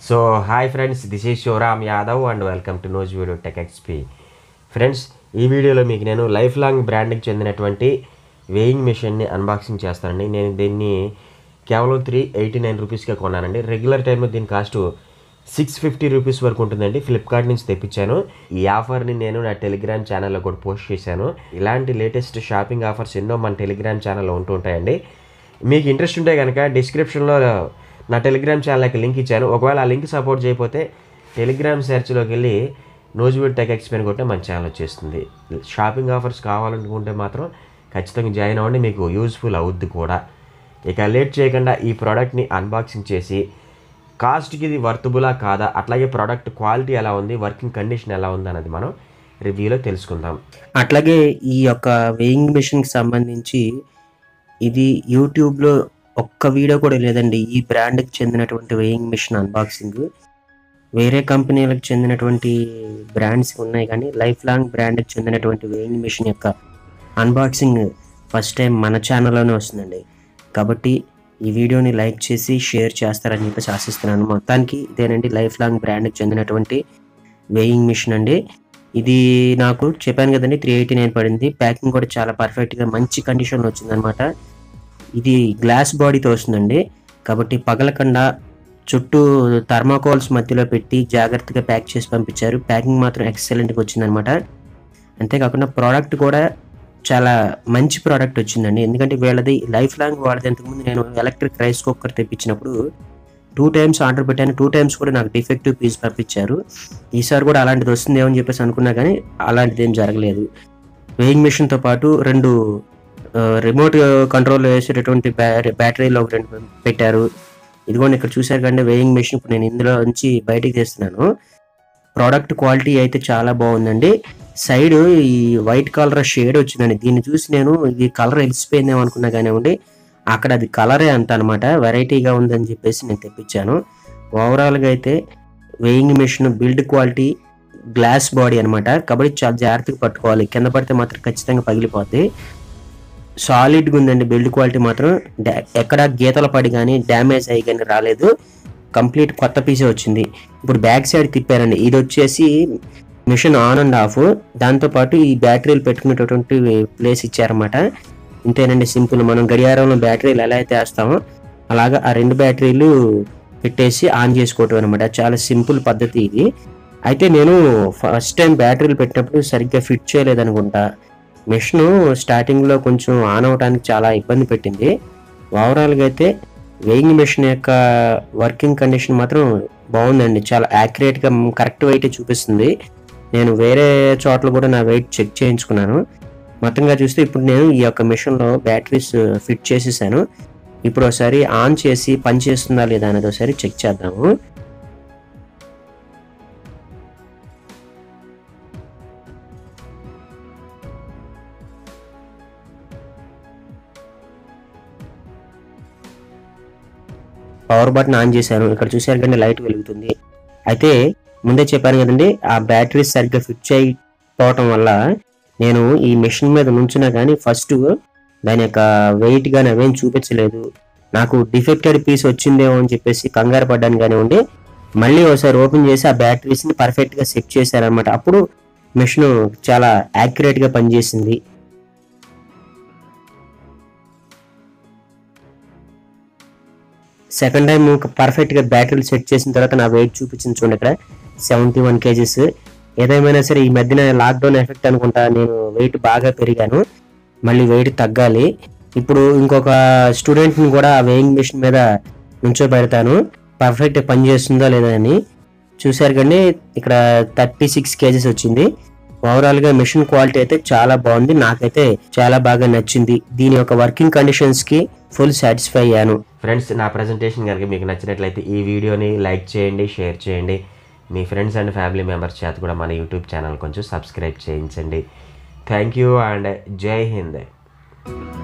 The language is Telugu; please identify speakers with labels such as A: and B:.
A: so hi friends this is Shivaram Yadav and welcome to Noz video tech XP friends ఈ వీడియోలో మీకు నేను లైఫ్ లాంగ్ బ్రాండ్కి చెందినటువంటి వేయింగ్ మిషన్ని అన్బాక్సింగ్ చేస్తానండి నేను దీన్ని కేవలం త్రీ ఎయిటీ నైన్ రూపీస్కే కొన్నానండి రెగ్యులర్ టైంలో దీని కాస్ట్ సిక్స్ ఫిఫ్టీ రూపీస్ వరకు ఉంటుందండి ఫ్లిప్కార్ట్ నుంచి తెప్పించాను ఈ ఆఫర్ని నేను నా టెలిగ్రామ్ ఛానల్లో కూడా పోస్ట్ చేశాను ఇలాంటి లేటెస్ట్ షాపింగ్ ఆఫర్స్ ఎన్నో మన టెలిగ్రామ్ ఛానల్లో ఉంటూ ఉంటాయండి మీకు ఇంట్రెస్ట్ ఉంటే కనుక డిస్క్రిప్షన్లో నా టెలిగ్రామ్ ఛానల్కి లింక్ ఇచ్చాను ఒకవేళ ఆ లింక్ సపోర్ట్ చేయకపోతే టెలిగ్రామ్ సెర్చ్లోకి వెళ్ళి నోజ్వీడ్ టెక్ ఎక్స్పెన్ కొట్టే మన ఛానల్ వచ్చేస్తుంది షాపింగ్ ఆఫర్స్ కావాలనుకుంటే మాత్రం ఖచ్చితంగా జాయిన్ అవ్వండి మీకు యూస్ఫుల్ అవుద్ది కూడా ఇక లేట్ చేయకుండా ఈ ప్రోడక్ట్ని అన్బాక్సింగ్ చేసి కాస్ట్కి ఇది వర్తబులా కాదా అట్లాగే ప్రోడక్ట్ క్వాలిటీ ఎలా ఉంది వర్కింగ్ కండిషన్ ఎలా ఉంది అన్నది మనం రివ్యూలో తెలుసుకుందాం
B: అట్లాగే ఈ యొక్క వేయింగ్ మిషన్కి సంబంధించి ఇది యూట్యూబ్లో ఒక్క వీడియో కూడా లేదండి ఈ బ్రాండ్కి చెందినటువంటి వేయింగ్ మిషన్ అన్బాక్సింగ్ వేరే కంపెనీలకు చెందినటువంటి బ్రాండ్స్ ఉన్నాయి కానీ లైఫ్ లాంగ్ బ్రాండ్కి చెందినటువంటి వేయింగ్ మిషన్ యొక్క అన్బాక్సింగ్ ఫస్ట్ టైం మన ఛానల్లోనే వస్తుందండి కాబట్టి ఈ వీడియోని లైక్ చేసి షేర్ చేస్తారని చెప్పేసి ఆశిస్తున్నాను మొత్తానికి ఇదేనండి లైఫ్ లాంగ్ బ్రాండ్కి చెందినటువంటి వేయింగ్ మిషన్ అండి ఇది నాకు చెప్పాను కదండి త్రీ ఎయిటీ నైన్ పడింది ప్యాకింగ్ కూడా చాలా పర్ఫెక్ట్గా మంచి కండిషన్లో వచ్చిందనమాట ఇది గ్లాస్ బాడీతో వస్తుందండి కాబట్టి పగలకుండా చుట్టూ థర్మాకోల్స్ మధ్యలో పెట్టి జాగ్రత్తగా ప్యాక్ చేసి పంపించారు ప్యాకింగ్ మాత్రం ఎక్సలెంట్గా వచ్చిందనమాట అంతేకాకుండా ప్రోడక్ట్ కూడా చాలా మంచి ప్రోడక్ట్ వచ్చిందండి ఎందుకంటే వీళ్ళది లైఫ్ లాంగ్ వాడితే ఇంతకుముందు నేను ఎలక్ట్రిక్ రైస్ కుక్కర్ తెప్పించినప్పుడు టూ టైమ్స్ ఆర్డర్ పెట్టాను టూ టైమ్స్ కూడా నాకు డిఫెక్టివ్ పీస్ పంపించారు ఈసారి కూడా అలాంటిది వస్తుందేమో అని చెప్పేసి అనుకున్నా కానీ అలాంటిది ఏం జరగలేదు వేయింగ్ మిషన్తో పాటు రెండు రిమోట్ కంట్రోల్ వేసేటటువంటి బ్యా- బ్యాటరీలో ఒక రెండు పెట్టారు ఇదిగోండి ఇక్కడ చూసారు కంటే వేయింగ్ మిషన్ ఇప్పుడు నేను ఇందులో నుంచి బయటికి తీస్తున్నాను ప్రోడక్ట్ క్వాలిటీ అయితే చాలా బాగుందండి సైడ్ ఈ వైట్ కలర్ షేడ్ వచ్చిందండి దీన్ని చూసి నేను ఇది కలర్ వెలిసిపోయిందేమో అనుకున్నా కానివ్వండి అక్కడ అది కలరే అంత అనమాట వెరైటీగా ఉందని చెప్పేసి నేను తెప్పించాను ఓవరాల్గా అయితే weighing machine build quality glass body అనమాట కాబట్టి చాలా జాగ్రత్తగా పట్టుకోవాలి కింద పడితే మాత్రం ఖచ్చితంగా పగిలిపోద్ది సాలిడ్గా ఉందండి బిల్డ్ క్వాలిటీ మాత్రం డా- ఎక్కడ గీతలు పడి కానీ డ్యామేజ్ అయ్యి కానీ రాలేదు కంప్లీట్ కొత్త పీసే వచ్చింది ఇప్పుడు బ్యాక్ సైడ్ తిప్పారండి ఇది వచ్చేసి మిషన్ ఆన్ అండ్ ఆఫ్ దాంతోపాటు ఈ బ్యాటరీలు పెట్టుకునేటటువంటి ప్లేస్ ఇచ్చారన్నమాట ఇంతేనండి సింపుల్ మనం గడియారంలో బ్యాటరీలు ఎలా అయితే వేస్తామో అలాగా ఆ రెండు బ్యాటరీలు పెట్టేసి ఆన్ చేసుకోవటం అనమాట చాలా సింపుల్ పద్ధతి ఇది అయితే నేను ఫస్ట్ టైం బ్యాటరీలు పెట్టినప్పుడు సరిగ్గా ఫిట్ చేయలేదనుకుంటా మిషన్ స్టార్టింగ్లో కొంచెం ఆన్ అవడానికి చాలా ఇబ్బంది పెట్టింది ఓవరాల్గా అయితే వేయింగ్ మిషన్ యొక్క వర్కింగ్ కండిషన్ మాత్రం బాగుందండి చాలా యాక్యురేట్గా కరెక్ట్ వెయిట్ చూపిస్తుంది నేను వేరే చోట్ల కూడా నా వెయిట్ చెక్ చేయించుకున్నాను మొత్తంగా చూస్తే ఇప్పుడు నేను ఈ యొక్క మిషన్లో బ్యాటరీస్ ఫిట్ చేసేసాను ఇప్పుడు ఒకసారి ఆన్ చేసి పని చేస్తుందా లేదా అనేది ఒకసారి చెక్ చేద్దాము పవర్ బటన్ ఆన్ చేశాను ఇక్కడ చూసారు కంటే లైట్ వెలుగుతుంది అయితే ముందే చెప్పాను కదండి ఆ బ్యాటరీ సరిగ్గా ఫిట్ చేయకపోవటం వల్ల నేను ఈ మెషిన్ మీద నుంచున్నా కానీ ఫస్ట్ దాని యొక్క వెయిట్ కానీ అవేం చూపించలేదు నాకు డిఫెక్టెడ్ పీస్ వచ్చిందేమో అని చెప్పేసి కంగారు పడ్డాను కానివ్వండి మళ్ళీ ఒకసారి ఓపెన్ చేసి ఆ బ్యాటరీస్ని పర్ఫెక్ట్గా సెట్ చేశారనమాట అప్పుడు మెషిన్ చాలా యాక్యురేట్గా పనిచేసింది సెకండ్ టైం పర్ఫెక్ట్గా బ్యాటరీలు సెట్ చేసిన తర్వాత నా వెయిట్ చూపించింది చూడండి ఇక్కడ సెవెంటీ వన్ కేజీస్ ఏదేమైనా సరే ఈ మధ్యన లాక్డౌన్ ఎఫెక్ట్ అనుకుంటా నేను వెయిట్ బాగా పెరిగాను మళ్ళీ వెయిట్ తగ్గాలి ఇప్పుడు ఇంకొక స్టూడెంట్ని కూడా ఆ వేయింగ్ మిషన్ మీద నుంచోబెడతాను పర్ఫెక్ట్ పని చేస్తుందా లేదా అని చూసారు కండి ఇక్కడ థర్టీ సిక్స్ కేజీస్ వచ్చింది ఓవరాల్గా మిషన్ క్వాలిటీ అయితే చాలా బాగుంది నాకైతే చాలా బాగా నచ్చింది దీని యొక్క వర్కింగ్ కండిషన్స్కి ఫుల్ సాటిస్ఫై అయ్యాను
A: ఫ్రెండ్స్ నా ప్రజెంటేషన్ కనుక మీకు నచ్చినట్లయితే ఈ వీడియోని లైక్ చేయండి షేర్ చేయండి మీ ఫ్రెండ్స్ అండ్ ఫ్యామిలీ మెంబర్స్ చేత కూడా మన యూట్యూబ్ ఛానల్ కొంచెం సబ్స్క్రైబ్ చేయించండి thank you and Jai Hind